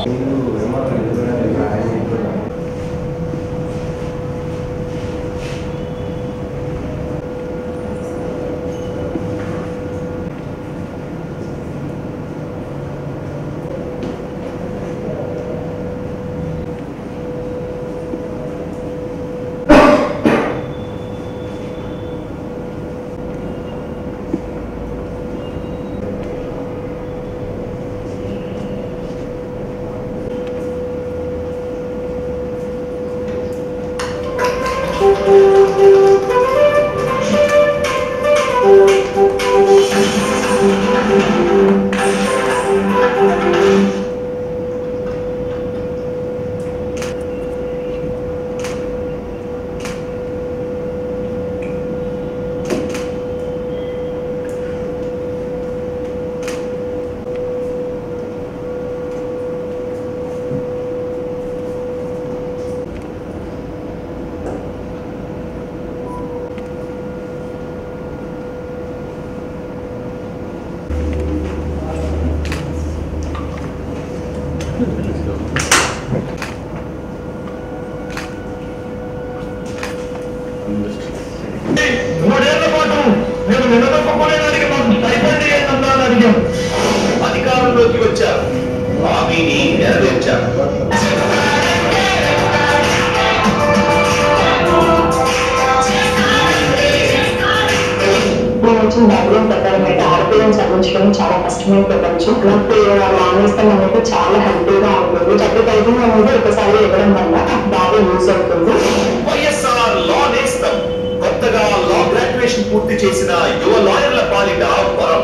మూడేళ్ల పాటు మేము నిలదొక్కునేదానికి మాకు స్టైఫండ్ ఏంటన్నా అని అడిగాం అధికారంలోకి వచ్చారు హామీని నెరవేర్చారు నేను వచ్చిన బ్యాక్గ్రౌండ్ ప్రకారం అయితే ఆడపిల్లని చదివించడం చాలా కష్టమైన ప్రపంచం నాకు మానేస్తాం అనేది చాలా హెల్తీగా ఉంటుంది డబ్బు కలిగిన అనేది ఒకసారి ఇవ్వడం వల్ల నాకు బాగా యూజ్ అవుతుంది వైఎస్ఆర్ లా నేస్తం కొత్తగా లా గ్రాడ్యుయేషన్ పూర్తి చేసిన యువ లాయర్ల పాలిట వరం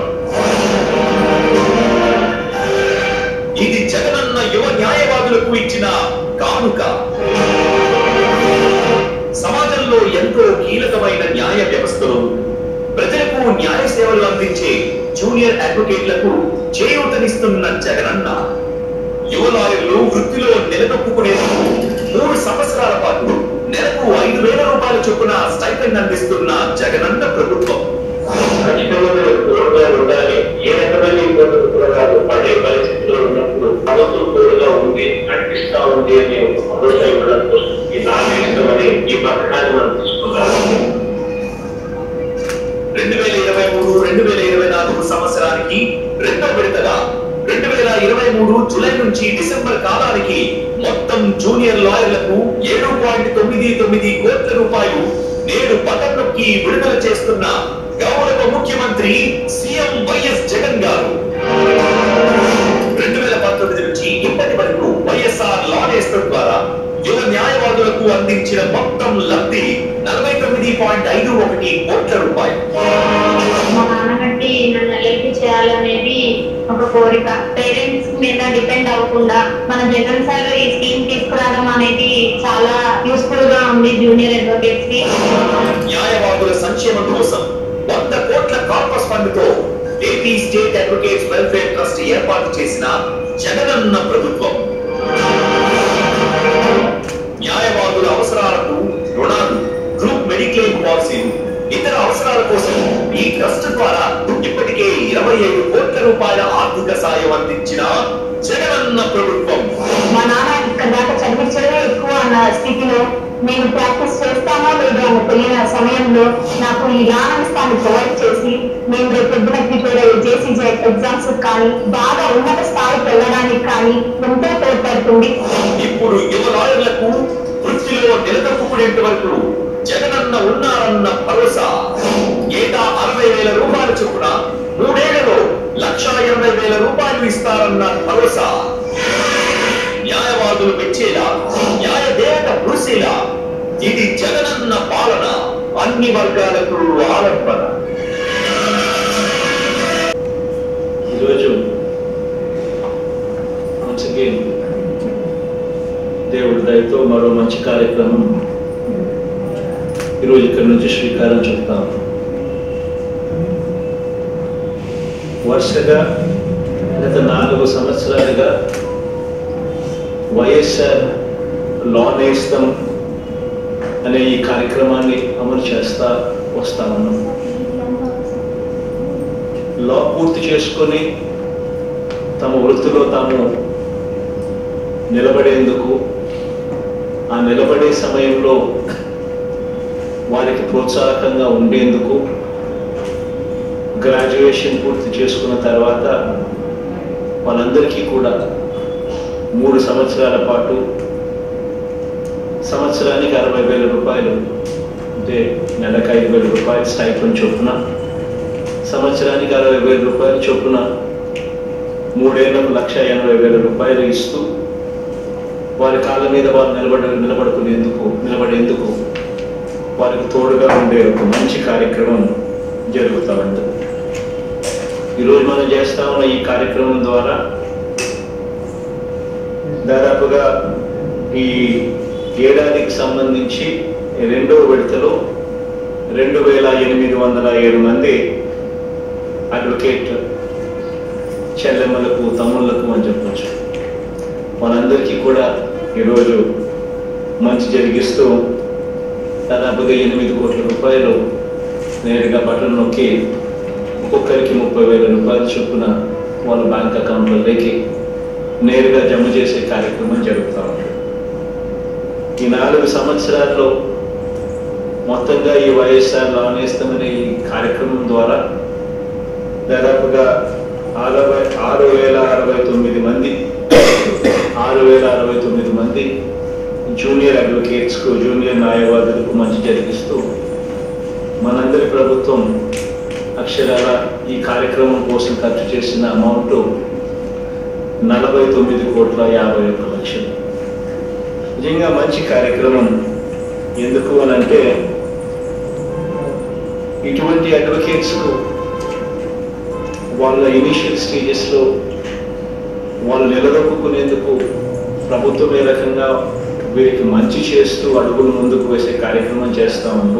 ఇది జగనన్న యువ న్యాయవాదులకు ఇచ్చిన కానుక సమాజంలో ఎంతో కీలకమైన న్యాయ వ్యవస్థలో ప్రజలకు న్యాయ సేవలు అందించే జూనియర్ అడ్వకేట్లకు చేయూతనిస్తున్న జగనన్న యువ లాయర్లు వృత్తిలో నిలదొక్కునేందుకు మూడు సంవత్సరాల పాటు నెలకు ఐదు వేల రూపాయల చొప్పున స్టైపెండ్ అందిస్తున్న జగనన్న ప్రభుత్వం ఖచ్చితంగా మీరు తోడుగా ఉండాలి ఏ రకమైన ఇబ్బందులు కూడా కాదు పడే పరిస్థితిలో ఉన్నప్పుడు ప్రభుత్వం తోడుగా ఉంది నడిపిస్తా ఉంది అని ఒక భరోసా ఇవ్వడం కోసం ఈ నాగేశ్వరమని ఈ పథకాన్ని మనం తీసుకున్నాము రెండు వేల ఇరవై మూడు రెండు వేల ఇరవై నాలుగు సంవత్సరానికి రెండో విడతగా రెండు వేల ఇరవై మూడు జూలై నుంచి డిసెంబర్ కాలానికి మొత్తం జూనియర్ లాయర్లకు ఏడు పాయింట్ తొమ్మిది తొమ్మిది కోట్ల రూపాయలు నేడు బటన్ నొక్కి విడుదల చేస్తున్న గౌరవ ముఖ్యమంత్రి సీఎం వైఎస్ జగన్ గారు రెండు వేల పంతొమ్మిది నుంచి ఇప్పటి వరకు వైఎస్ఆర్ లా నేస్తం ద్వారా యువ న్యాయవాదులకు అందించిన మొత్తం లబ్ధి నలభై తొమ్మిది పాయింట్ ఐదు ఒకటి కోట్ల రూపాయలు మా నాన్న కట్టి నన్ను ఎల్పి చేయాలనేది ఒక కోరిక పేరెంట్స్ మీద డిపెండ్ అవ్వకుండా మన జగన్ సార్ ఈ స్కీమ్ తీసుకురావడం అనేది చాలా యూస్ఫుల్ గా ఉంది జూనియర్ అడ్వకేట్స్ కి న్యాయవాదుల సంక్షేమం కోసం వంద కోట్ల కార్పస్ ఫండ్ తో AP state advocates welfare trust ఏర్పాటు చేసిన జగనన్న ప్రభుత్వం న్యాయవాదుల అవసరాలకు రుణాలు గ్రూప్ మెడిక్లెయిమ్ పాలసీలు ఇతర అవసరాల కోసం ఈ ట్రస్ట్ ద్వారా ఇప్పటికే ఇరవై ఐదు కోట్ల రూపాయల ఆర్థిక సాయం అందించిన జగనన్న ప్రభుత్వం మా నాన్న ఇక్కడ దాకా చదివించడమే ఎక్కువ అన్న స్థితిలో నేను ప్రాక్టీస్ చేస్తామో లేదో అని తెలియని సమయంలో నాకు ఈ జ్ఞానాన్ని ప్రొవైడ్ చేసి నేను రేపు పొద్దున ప్రిపేర్ చేసి ఎగ్జామ్స్ కానీ బాగా ఉన్నత స్థాయికి వెళ్ళడానికి కానీ ఎంతో తోడ్పడుతుంది ఇప్పుడు యువ లాయర్లకు వృత్తిలో నిలదొక్కునేంత వరకు జగనన్న ఉన్నారన్న భరోసా ఏటా అరవై వేల రూపాయల చొప్పున మూడేళ్లలో లక్ష ఇరవై వేల రూపాయలు ఇస్తారన్న భరోసా న్యాయవాదులు మెచ్చేలా న్యాయ దేవత మురిసేలా ఇది జగనన్న పాలన అన్ని వర్గాలకు ఆలంబన ఈరోజు once again దేవుడి దయతో మరో మంచి కార్యక్రమం ఈరోజు ఇక్కడ నుంచి శ్రీకారం చుడతాం వరుసగా గత నాలుగు సంవత్సరాలుగా వైఎస్ఆర్ లా నేస్తం అనే ఈ కార్యక్రమాన్ని అమలు చేస్తా వస్తా ఉన్నాం లా పూర్తి చేసుకొని తమ వృత్తిలో తాము నిలబడేందుకు ఆ నిలబడే సమయంలో వారికి ప్రోత్సాహకంగా ఉండేందుకు గ్రాడ్యుయేషన్ పూర్తి చేసుకున్న తర్వాత వాళ్ళందరికీ కూడా మూడు సంవత్సరాల పాటు సంవత్సరానికి అరవై వేల రూపాయలు అంటే నెలకు ఐదు వేల రూపాయలు స్టైఫన్ చొప్పున సంవత్సరానికి అరవై వేల రూపాయలు చొప్పున మూడేళ్లకు లక్ష ఎనభై వేల రూపాయలు ఇస్తూ వారి కాళ్ళ మీద వారు నిలబడ నిలబడుకునేందుకు నిలబడేందుకు వారికి తోడుగా ఉండే ఒక మంచి కార్యక్రమం జరుగుతూ ఉంటుంది ఈరోజు మనం చేస్తా ఉన్న ఈ కార్యక్రమం ద్వారా దాదాపుగా ఈ ఏడాదికి సంబంధించి రెండవ విడతలో రెండు వేల ఎనిమిది వందల ఏడు మంది అడ్వకేట్ చెల్లెమ్మలకు తమ్ముళ్లకు అని చెప్పొచ్చు వాళ్ళందరికీ కూడా ఈరోజు మంచి జరిగిస్తూ దాదాపుగా ఎనిమిది కోట్ల రూపాయలు నేరుగా బటన్ నొక్కి ఒక్కొక్కరికి ముప్పై వేల రూపాయలు చొప్పున వాళ్ళ బ్యాంక్ అకౌంట్లలోకి నేరుగా జమ చేసే కార్యక్రమం జరుగుతూ ఉంది ఈ నాలుగు సంవత్సరాల్లో మొత్తంగా ఈ వైఎస్ఆర్ లానేస్తామనే ఈ కార్యక్రమం ద్వారా దాదాపుగా అరవై ఆరు వేల అరవై తొమ్మిది మంది ఆరు వేల అరవై తొమ్మిది మంది జూనియర్ అడ్వకేట్స్కు జూనియర్ న్యాయవాదులకు మంచి జరిగిస్తూ మనందరి ప్రభుత్వం అక్షరాల ఈ కార్యక్రమం కోసం ఖర్చు చేసిన అమౌంట్ నలభై తొమ్మిది కోట్ల యాభై ఒక్క లక్షలు నిజంగా మంచి కార్యక్రమం ఎందుకు అని అంటే ఇటువంటి అడ్వకేట్స్కు వాళ్ళ ఇనిషియల్ స్టేజెస్లో వాళ్ళు నిలదొక్కునేందుకు ప్రభుత్వం ఏ రకంగా వీరికి మంచి చేస్తూ అడుగులు ముందుకు వేసే కార్యక్రమం చేస్తూ ఉందో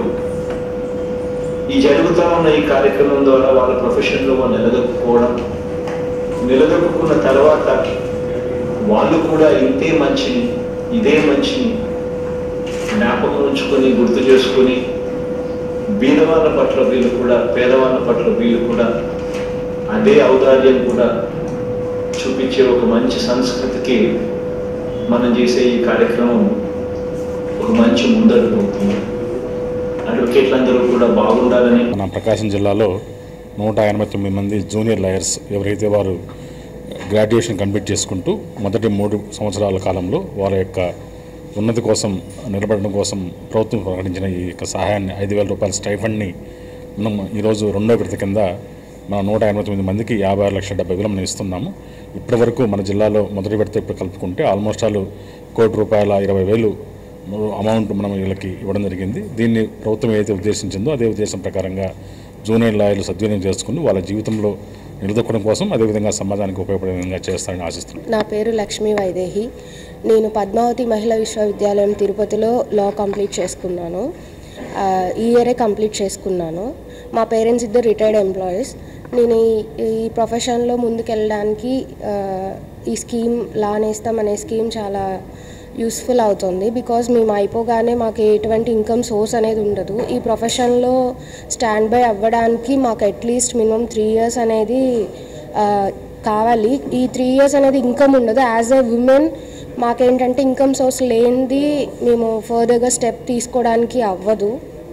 ఈ జరుగుతూ ఉన్న ఈ కార్యక్రమం ద్వారా వాళ్ళ ప్రొఫెషన్లో వాళ్ళు నిలదొక్కుకోవడం నిలదొక్కున్న తర్వాత వాళ్ళు కూడా ఇంతే మంచిని ఇదే మంచిని జ్ఞాపకం ఉంచుకొని గుర్తు చేసుకొని బీదవాళ్ళ పట్ల వీళ్ళు కూడా పేదవాళ్ళ పట్ల వీళ్ళు కూడా అదే ఔదార్యం కూడా చూపించే ఒక మంచి సంస్కృతికి మనం చేసే ఈ కార్యక్రమం ఒక మంచి ముందడుగు అవుతుంది అడ్వకేట్లందరూ కూడా బాగుండాలని మన ప్రకాశం జిల్లాలో నూట ఎనభై తొమ్మిది మంది జూనియర్ లాయర్స్ ఎవరైతే వారు గ్రాడ్యుయేషన్ కంప్లీట్ చేసుకుంటూ మొదటి మూడు సంవత్సరాల కాలంలో వారి యొక్క ఉన్నతి కోసం నిలబడడం కోసం ప్రభుత్వం ప్రకటించిన ఈ యొక్క సహాయాన్ని ఐదు వేల రూపాయల స్టైఫండ్ని మనం ఈరోజు రెండో విడత కింద మన నూట ఎనభై తొమ్మిది మందికి యాభై ఆరు లక్షల డెబ్బై వేలు మనం ఇస్తున్నాము ఇప్పటి వరకు మన జిల్లాలో మొదటి విడత ఇప్పుడు కలుపుకుంటే ఆల్మోస్ట్ ఆల్ కోటి రూపాయల ఇరవై వేలు అమౌంట్ మనం వీళ్ళకి ఇవ్వడం జరిగింది దీన్ని ప్రభుత్వం ఏదైతే ఉద్దేశించిందో అదే ఉద్దేశం ప్రకారంగా జూనియర్ లాయర్లు సద్వినియోగం చేసుకుని వాళ్ళ జీవితంలో నిలదొక్కడం కోసం అదేవిధంగా సమాజానికి ఉపయోగపడే విధంగా చేస్తారని ఆశిస్తున్నాను నా పేరు లక్ష్మీ వైదేహి నేను పద్మావతి మహిళా విశ్వవిద్యాలయం తిరుపతిలో లా కంప్లీట్ చేసుకున్నాను ఆ, ఈ ఇయరే కంప్లీట్ చేసుకున్నాను మా పేరెంట్స్ ఇద్దరు రిటైర్డ్ ఎంప్లాయీస్ నేను ఈ- ఈ ప్రొఫెషన్లో ముందుకెళ్ళడానికి ఆ, ఈ స్కీమ్ లా నేస్తాం అనే స్కీమ్ చాలా యూస్ఫుల్ అవుతుంది బికాజ్ మేము అయిపోగానే మాకు ఎటువంటి ఇన్కమ్ సోర్స్ అనేది ఉండదు ఈ ప్రొఫెషన్లో స్టాండ్ బై అవ్వడానికి మాకు అట్లీస్ట్ మినిమం త్రీ ఇయర్స్ అనేది ఆ, కావాలి ఈ త్రీ ఇయర్స్ అనేది ఇన్కమ్ ఉండదు యాజ్ ఎ ఉమెన్ మాకేంటంటే ఇన్కమ్ సోర్స్ లేనిది మేము ఫర్దర్గా స్టెప్ తీసుకోవడానికి అవ్వదు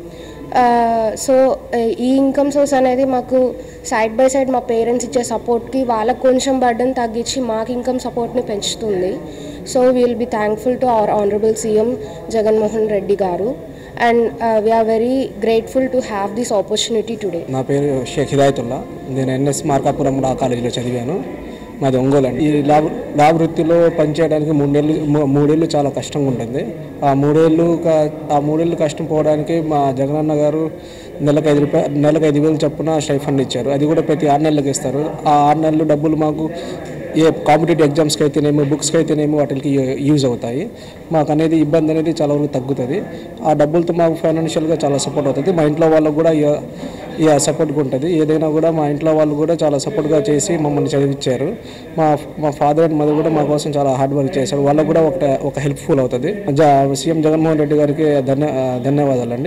సో ఈ ఇన్కమ్ సోర్స్ అనేది మాకు సైడ్ బై సైడ్ మా పేరెంట్స్ ఇచ్చే సపోర్ట్కి వాళ్ళకు కొంచెం బర్డన్ తగ్గించి మాకు ఇన్కమ్ సపోర్ట్ని పెంచుతుంది so will be thankful to our honourable CM Jaganmohan Reddy garu and we are very grateful to have this opportunity today నా పేరు షేక్ హిదాయతుల్లా నేను ఎన్ఎస్ మార్కాపురం లా కాలేజీలో చదివాను మాది ఒంగోలు అండి ఈ లా లా వృత్తిలో పనిచేయడానికి మూడేళ్ళు మూ- మూడేళ్ళు చాలా కష్టంగా ఉంటుంది ఆ మూడేళ్ళు క- ఆ మూడేళ్ళు కష్టం పోవడానికి మా జగనన్న గారు నెలకు ఐదు రూపాయలు నెలకు ఐదు వేలు చొప్పున స్టైఫండ్ ఇచ్చారు అది కూడా ప్రతి ఆరు నెలలకు ఇస్తారు ఆ ఆరు నెలలు డబ్బులు మాకు ఏ కాంపిటేటివ్ ఎగ్జామ్స్కి అయితేనేమో బుక్స్కి అయితేనేమో వాటికి యూజ్ అవుతాయి మాకు అనేది ఇబ్బంది అనేది చాలా వరకు తగ్గుతుంది ఆ డబ్బులతో మాకు ఫైనాన్షియల్గా చాలా సపోర్ట్ అవుతుంది మా ఇంట్లో వాళ్ళకు కూడా ఇక- ఇక సపోర్ట్గా ఉంటుంది ఏదైనా కూడా మా ఇంట్లో వాళ్ళు కూడా చాలా సపోర్ట్గా చేసి మమ్మల్ని చదివించారు మా మా ఫాదర్ అండ్ మదర్ కూడా మా కోసం చాలా హార్డ్ వర్క్ చేశారు వాళ్ళకు కూడా ఒక ఒక హెల్ప్ఫుల్ అవుతుంది జ- సీఎం జగన్మోహన్ రెడ్డి గారికి ధన్య ధన్యవాదాలండి